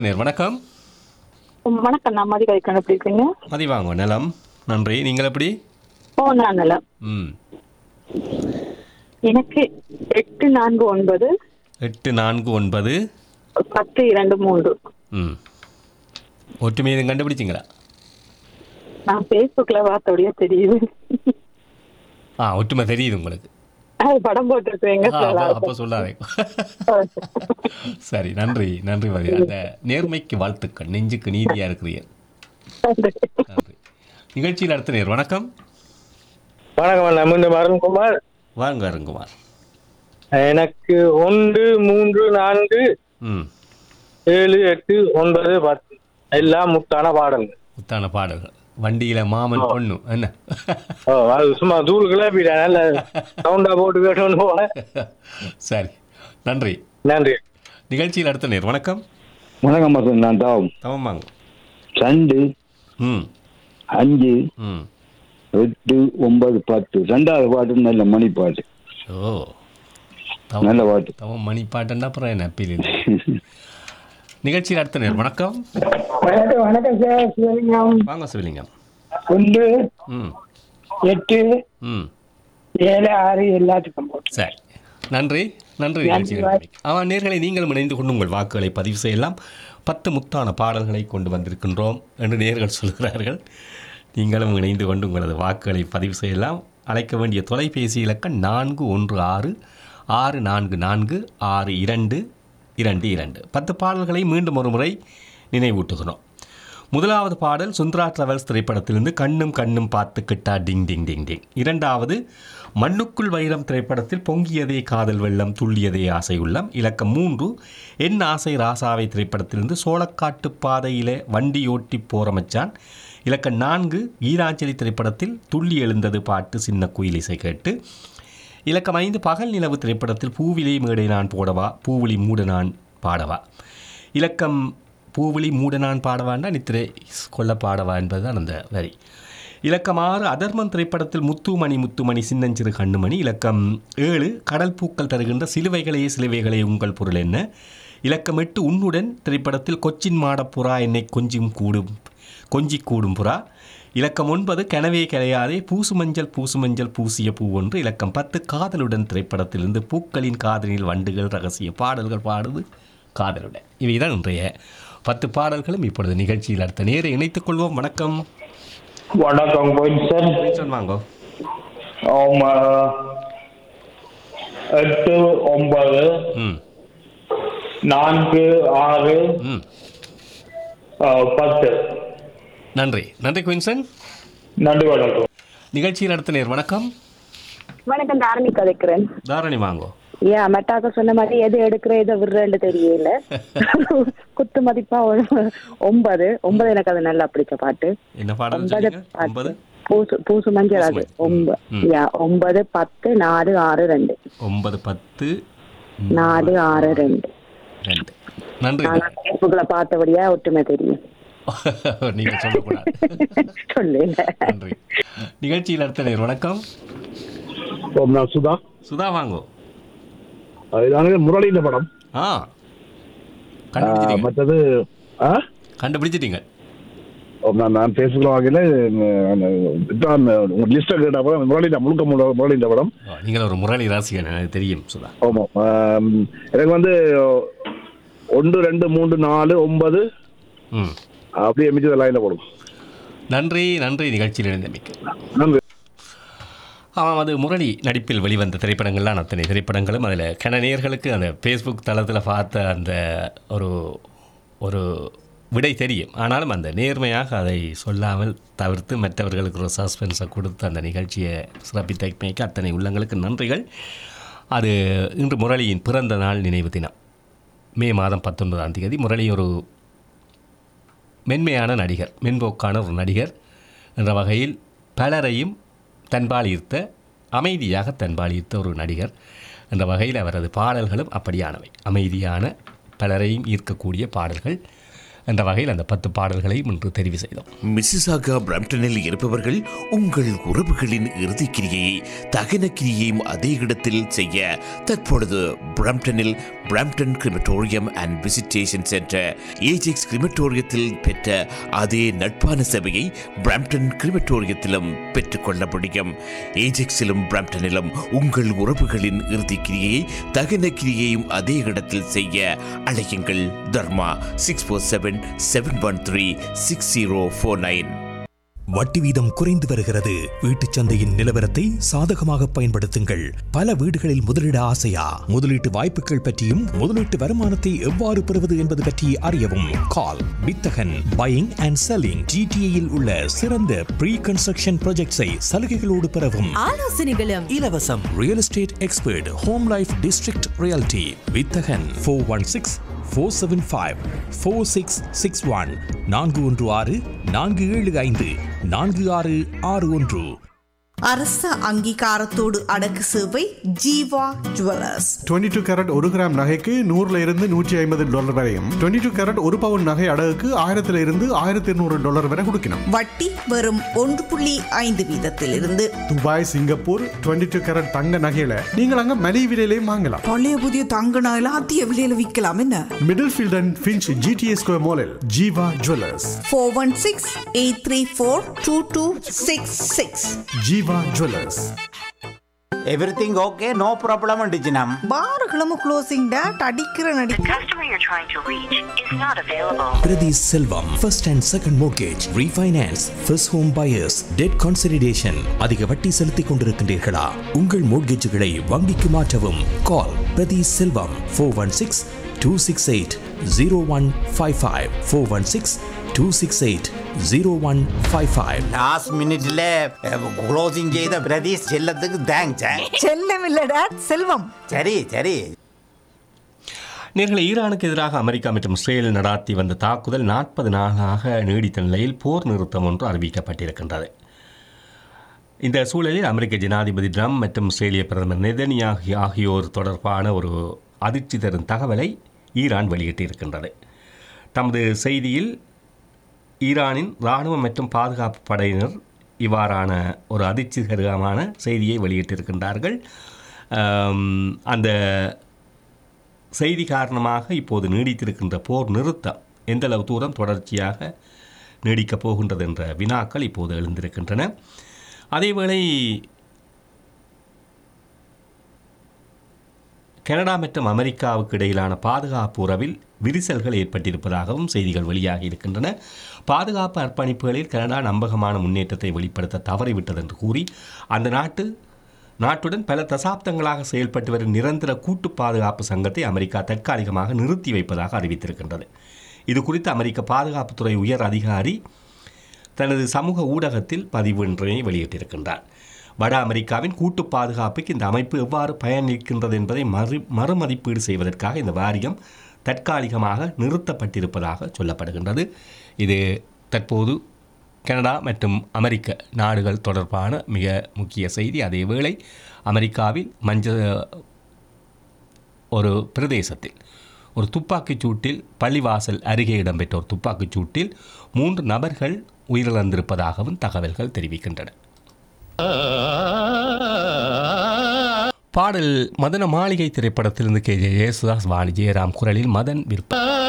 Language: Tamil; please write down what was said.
நேர் வணக்கம் வணக்கம் நான் மதி கழிக்கணும் எப்படி இருக்கீங்க மதிவாங்க நலம் நன்றி நீங்கள் எப்படி ஓ நான் நல்லா ம் எனக்கு எட்டு நான்கு ஒன்பது எட்டு நான்கு ஒன்பது பத்து இரண்டு மூன்று ம் ஒற்றுமையை கண்டுபிடிச்சிங்களா நான் ஃபேஸ்புக்ல பார்த்தோடைய தெரியுது ஆ ஒற்றுமை தெரியுது உங்களுக்கு அது படம் போட்டிருக்கேங்க ஆ, அப்ப- அப்ப சொல்லாதே சரி நன்றி நன்றி மதி அந்த நேர்மைக்கு வாழ்த்துக்கள் நெஞ்சுக்கு நீதியா இருக்கிறீர்கள் நன்றி நிகழ்ச்சியில் அடுத்த நேர் வணக்கம் வணக்கம் நம்ம இந்த மருண்குமார் வாங்க அருங்குமார் எனக்கு ஒன்று மூன்று நான்கு ம் ஏழு எட்டு ஒன்பது பத்து எல்லாம் முத்தான பாடல்கள் முத்தான பாடல்கள் வண்டியில மாமன் பொண்ணு என்ன ஓ அது சும்மா தூள் கிளப்பிட்டேன் நல்ல சவுண்டா போட்டு கேட்டோன்னு போனேன் சரி நன்றி நன்றி நிகழ்ச்சியில் அடுத்த நேர் வணக்கம் வணக்கம் வசந்த் நான் தாவும் தவம் வாங்க ரெண்டு ம் அஞ்சு ம் எட்டு ஒன்பது பத்து ரெண்டாவது பாட்டு நல்ல மணி பாட்டு ஓ நல்ல தவம் பாட்டு தவம் மணி பாட்டுன்னா அப்புறம் என்ன அப்பீல் இல்லை நிகழ்ச்சியில் அடுத்த நேர் வணக்கம் வணக்கம் வணக்கம் சார் சிவலிங்கம் வாங்க சிவலிங்கம் ஒன்று ம் எட்டு ம் ஏழு ஆறு எல்லாத்துக்கும் போட்டு சரி நன்றி நன்றி நிகழ்ச்சியில் ஆமாம் நேர்களை நீங்களும் இணைந்து கொண்டு உங்கள் வாக்குகளை பதிவு செய்யலாம் பத்து முத்தான பாடல்களை கொண்டு வந்திருக்கின்றோம் என்று நேர்கள் சொல்கிறார்கள் நீங்களும் இணைந்து கொண்டு உங்களது வாக்குகளை பதிவு செய்யலாம் அழைக்க வேண்டிய தொலைபேசி இலக்கம் நான்கு ஒன்று ஆறு ஆறு நான்கு நான்கு ஆறு இரண்டு இரண்டு இரண்டு பத்து பாடல்களை மீண்டும் ஒரு முறை நினைவூட்டுகிறோம் முதலாவது பாடல் சுந்தரா டிராவல்ஸ் திரைப்படத்திலிருந்து கண்ணும் கண்ணும் பார்த்து கிட்டா டிங் டிங் டிங் டிங் இரண்டாவது மண்ணுக்குள் வைரம் திரைப்படத்தில் பொங்கியதே காதல் வெள்ளம் துள்ளியதே ஆசை உள்ளம் இலக்கம் மூன்று என் ஆசை ராசாவை திரைப்படத்திலிருந்து சோளக்காட்டு பாதையிலே வண்டி ஓட்டி போற மச்சான் இலக்கம் நான்கு ஈராஞ்சலி திரைப்படத்தில் துள்ளி எழுந்தது பாட்டு சின்ன குயில் இசை கேட்டு இலக்கம் ஐந்து பகல் நிலவு திரைப்படத்தில் பூவிலே மேடை நான் போடவா பூவிலி மூட நான் பாடவா இலக்கம் பூவிலி மூட நான் பாடவாண்டா நித்திரை கொல்ல பாடவா என்பதுதான் அந்த வரி இலக்கம் ஆறு அதர்மம் திரைப்படத்தில் முத்துமணி முத்துமணி சின்னஞ்சிறு கண்ணுமணி இலக்கம் ஏழு கடல் பூக்கள் தருகின்ற சிலுவைகளே சிலுவைகளே உங்கள் பொருள் என்ன இலக்கம் எட்டு உன்னுடன் திரைப்படத்தில் கொச்சின் மாடப்புறா என்னை கொஞ்சியும் கூடும் கொஞ்சி கூடும் புறா இலக்கம் ஒன்பது கனவே கலையாதே பூசு மஞ்சள் பூசு மஞ்சள் பூசிய பூ ஒன்று இலக்கம் பத்து காதலுடன் திரைப்படத்திலிருந்து பூக்களின் காதலில் வண்டுகள் ரகசிய பாடல்கள் பாடுது காதலுடன் இவைதான் இன்றைய பத்து பாடல்களும் இப்பொழுது நிகழ்ச்சியில் அடுத்த நேரை இணைத்துக் கொள்வோம் வணக்கம் வணக்கம் கோயில் சார் வின்சன் வாங்கோ ஆமா எட்டு ஒன்பது ம் நான்கு ஆறு ம் பத்து நன்றி நன்றி குயின்சன் நன்றி வணக்கம் நிகழ்ச்சியில் அடுத்த நேர் வணக்கம் வணக்கம் தாரணி கதைக்கிறேன் தாரணி வாங்கோ ஏன் மெட்டாக்க சொன்ன மாதிரி எது எடுக்கிற எதை விடுறேன்னு தெரியல குத்து மதிப்பா ஒரு ஒன்பது ஒன்பது எனக்கு அது நல்லா பிடிச்ச பாட்டு என்ன பாடல் ஒன்பது சொன்னீங்க பாட்டு. ஒன்பது பூசு பூசு மஞ்சள் அது பூசு மஞ்சள். ஒன்பது ம். யா ஒன்பது பத்து நாலு ஆறு ரெண்டு ஒன்பது பத்து நாலு ஆறு ரெண்டு ரெண்டு நன்றி நான் ஃபேஸ்புக்ல பார்த்தபடியா ஒற்றுமை தெரியும் நீங்க சொல்லக்கூடாது சொல்லுங்க நன்றி நிகழ்ச்சியில் அடுத்த நேர் வணக்கம் ஓம் நான் சுதா சுதா வாங்கோ இதானது முரளியின் படம் ஆ ஆ, கண்டுபிடிச்சிட்டீங்க மற்றது ஆ கண்டுபிடிச்சிட்டீங்க ஓம் நான் நான் ஃபேஸ்புக்கில் வாங்கல இதான் உங்க லிஸ்ட்டை கேட்டப்ப முரளியின் முழுக்க முழு- முரளியின் படம் ஓ, நீங்கள் ஒரு முரளி ராசிகன் எனக்கு தெரியும் சுதா ஆமாம் ஆம், எனக்கு வந்து ஒன்று ரெண்டு மூன்று நாலு ஒன்பது ம் அப்படியே மிச்சத லைனில் போடும் நன்றி நன்றி நிகழ்ச்சியில் இணைந்தமைக்கு நன்றி ஆமாம் அது முரளி நடிப்பில் வெளிவந்த திரைப்படங்கள்லாம் அத்தனை திரைப்படங்களும் அதில் கணநேயர்களுக்கு அந்த ஃபேஸ்புக் தளத்தில் பார்த்த அந்த ஒரு ஒரு விடை தெரியும் ஆனாலும் அந்த நேர்மையாக அதை சொல்லாமல் தவிர்த்து மற்றவர்களுக்கு ஒரு சஸ்பென்ஸை கொடுத்து அந்த நிகழ்ச்சியை சிறப்பித்தமைக்கு அத்தனை உள்ளங்களுக்கு நன்றிகள் அது இன்று முரளியின் பிறந்த நாள் நினைவு தினம் மே மாதம் பத்தொன்பதாம் தேதி முரளி ஒரு மென்மையான நடிகர் மென்போக்கான ஒரு நடிகர் என்ற வகையில் பலரையும் தன்பால் ஈர்த்த அமைதியாக தன்பால் ஈர்த்த ஒரு நடிகர் என்ற வகையில் அவரது பாடல்களும் அப்படியானவை அமைதியான பலரையும் ஈர்க்கக்கூடிய பாடல்கள் என்ற வகையில் அந்த பத்து பாடல்களையும் இன்று தெரிவு செய்தோம் மிசிசாகா பிரம்டனில் இருப்பவர்கள் உங்கள் உறவுகளின் இறுதிக்கிரியை தகன கிரியையும் அதே இடத்தில் செய்ய தற்பொழுது பிரம்டனில் Brampton crematorium and visitation centre Ajax கிரிமட்டோரியத்தில் பெற்ற அதே நட்பான சேவையை பிரம்டன் கிரிமட்டோரியத்திலும் பெற்றுக்கொள்ள முடியும் ஏஜெக்ஸிலும் பிரம்டனிலும் உங்கள் உறவுகளின் இறுதிக்கிரியை தகன கிரியையும் அதே இடத்தில் செய்ய அழையுங்கள் Dharma six four seven seven one three six zero four nine வட்டி வீதம் குறைந்து வருகிறது வீட்டுச் சந்தையின் நிலவரத்தை சாதகமாக பயன்படுத்துங்கள் பல வீடுகளில் முதலீட ஆசையா முதலீட்டு வாய்ப்புகள் பற்றியும் முதலீட்டு வருமானத்தை எவ்வாறு பெறுவது என்பது பற்றி அறியவும் கால் வித்தகன் பையிங் அண்ட் செல்லிங் ஜிடிஏயில் உள்ள சிறந்த ப்ரீ கன்ஸ்ட்ரக்ஷன் ப்ராஜெக்ட்ஸை சலுகைகளோடு பெறவும் ஆலோசனைகளும் இலவசம் real estate expert home life district reality Vithagan four one six four seven five four six six one நான்கு ஒன்று ஆறு நான்கு ஏழு ஐந்து நான்கு ஆறு ஆறு ஒன்று அரச அங்கீகாரத்தோடு அடக்கு சேவை ஜீவா ஜுவல்லர்ஸ் 22 டூ கேரட் ஒரு கிராம் நகைக்கு நூறுல இருந்து நூற்றி ஐம்பது டாலர் வரையும் 22 டூ கேரட் ஒரு பவுன் நகை அடகுக்கு ஆயிரத்துல இருந்து ஆயிரத்தி இருநூறு டாலர் வரை கொடுக்கணும் வட்டி வெறும் ஒன்று புள்ளி ஐந்து வீதத்திலிருந்து துபாய் சிங்கப்பூர் 22 டூ கேரட் தங்க நகையில நீங்கள் அங்க மலிவு விலையிலையும் வாங்கலாம் பழைய புதிய தங்க நகையில அதிக விலையில விற்கலாம் என்ன Middlefield and Finch GTA square மாலில் Jeeva jewellers four one six eight three four two two six six Jeeva jewellers everything okay no problem டிஜினம் பாரகிழமை க்ளோசிங் டேட் அடிக்கிற நடி Prathi Selvam first and second mortgage refinance first home buyers debt consolidation அதிக வட்டி செலுத்திக் கொண்டிருக்கின்றீர்களா உங்கள் மோர்கேஜுகளை வங்கிக்கு மாற்றவும் call Prathi Selvam four one six two six eight zero one five five four one six two six eight zero one five five last மினிட்ல க்ளோசிங் செய்த பிரதீஷ் செல்லத்துக்கு தேங்க்ஸ் செல்லம் இல்ல டேட் செல்வம் சரி சரி நேர்களை ஈரானுக்கு எதிராக அமெரிக்கா மற்றும் இஸ்ரேல் நடாத்தி வந்த தாக்குதல் நாற்பது நாளாக நீடித்த நிலையில் போர் நிறுத்தம் ஒன்று அறிவிக்கப்பட்டிருக்கின்றது இந்த சூழலில் அமெரிக்க ஜனாதிபதி ட்ரம்ப் மற்றும் இஸ்ரேலிய பிரதமர் நெதனியாகி ஆகியோர் தொடர்பான ஒரு அதிர்ச்சி தரும் தகவலை ஈரான் வெளியிட்டிருக்கின்றது தமது செய்தியில் ஈரானின் இராணுவ மற்றும் பாதுகாப்பு படையினர் இவ்வாறான ஒரு அதிர்ச்சிகரமான செய்தியை வெளியிட்டிருக்கின்றார்கள் ஆம், அந்த செய்தி காரணமாக இப்போது நீடித்திருக்கின்ற போர் நிறுத்தம் எந்தளவு தூரம் தொடர்ச்சியாக நீடிக்கப் போகின்றது என்ற வினாக்கள் இப்போது எழுந்திருக்கின்றன அதேவேளை கனடா மற்றும் அமெரிக்காவுக்கு இடையிலான பாதுகாப்பு உறவில் விரிசல்கள் ஏற்பட்டிருப்பதாகவும் செய்திகள் வெளியாகி இருக்கின்றன பாதுகாப்பு அர்ப்பணிப்புகளில் கனடா நம்பகமான முன்னேற்றத்தை வெளிப்படுத்த தவறிவிட்டது என்று கூறி அந்த நாட்டு நாட்டுடன் பல தசாப்தங்களாக செயல்பட்டு வரும் நிரந்தர கூட்டு பாதுகாப்பு சங்கத்தை அமெரிக்கா தற்காலிகமாக நிறுத்தி வைப்பதாக அறிவித்திருக்கின்றது இது குறித்து அமெரிக்க பாதுகாப்புத்துறை உயர் அதிகாரி தனது சமூக ஊடகத்தில் பதிவு ஒன்றினை வெளியிட்டிருக்கின்றார் வட அமெரிக்காவின் கூட்டு பாதுகாப்புக்கு இந்த அமைப்பு எவ்வாறு பயனளிக்கின்றது என்பதை மறு மறுமதிப்பீடு செய்வதற்காக இந்த வாரியம் தற்காலிகமாக நிறுத்தப்பட்டிருப்பதாக சொல்லப்படுகின்றது இது தற்போது கனடா மற்றும் அமெரிக்க நாடுகள் தொடர்பான மிக முக்கிய செய்தி அதேவேளை அமெரிக்காவில் மஞ்ச ஒரு பிரதேசத்தில் ஒரு துப்பாக்கிச் சூட்டில் பள்ளிவாசல் அருகே இடம்பெற்ற ஒரு துப்பாக்கிச் சூட்டில் மூன்று நபர்கள் உயிரிழந்திருப்பதாகவும் தகவல்கள் தெரிவிக்கின்றன பாடல் மதன மாளிகை திரைப்படத்திலிருந்து கே ஜே ஜெயசுதாஸ் வாணி ஜெயராம் குரலில் மதன் விருப்பம்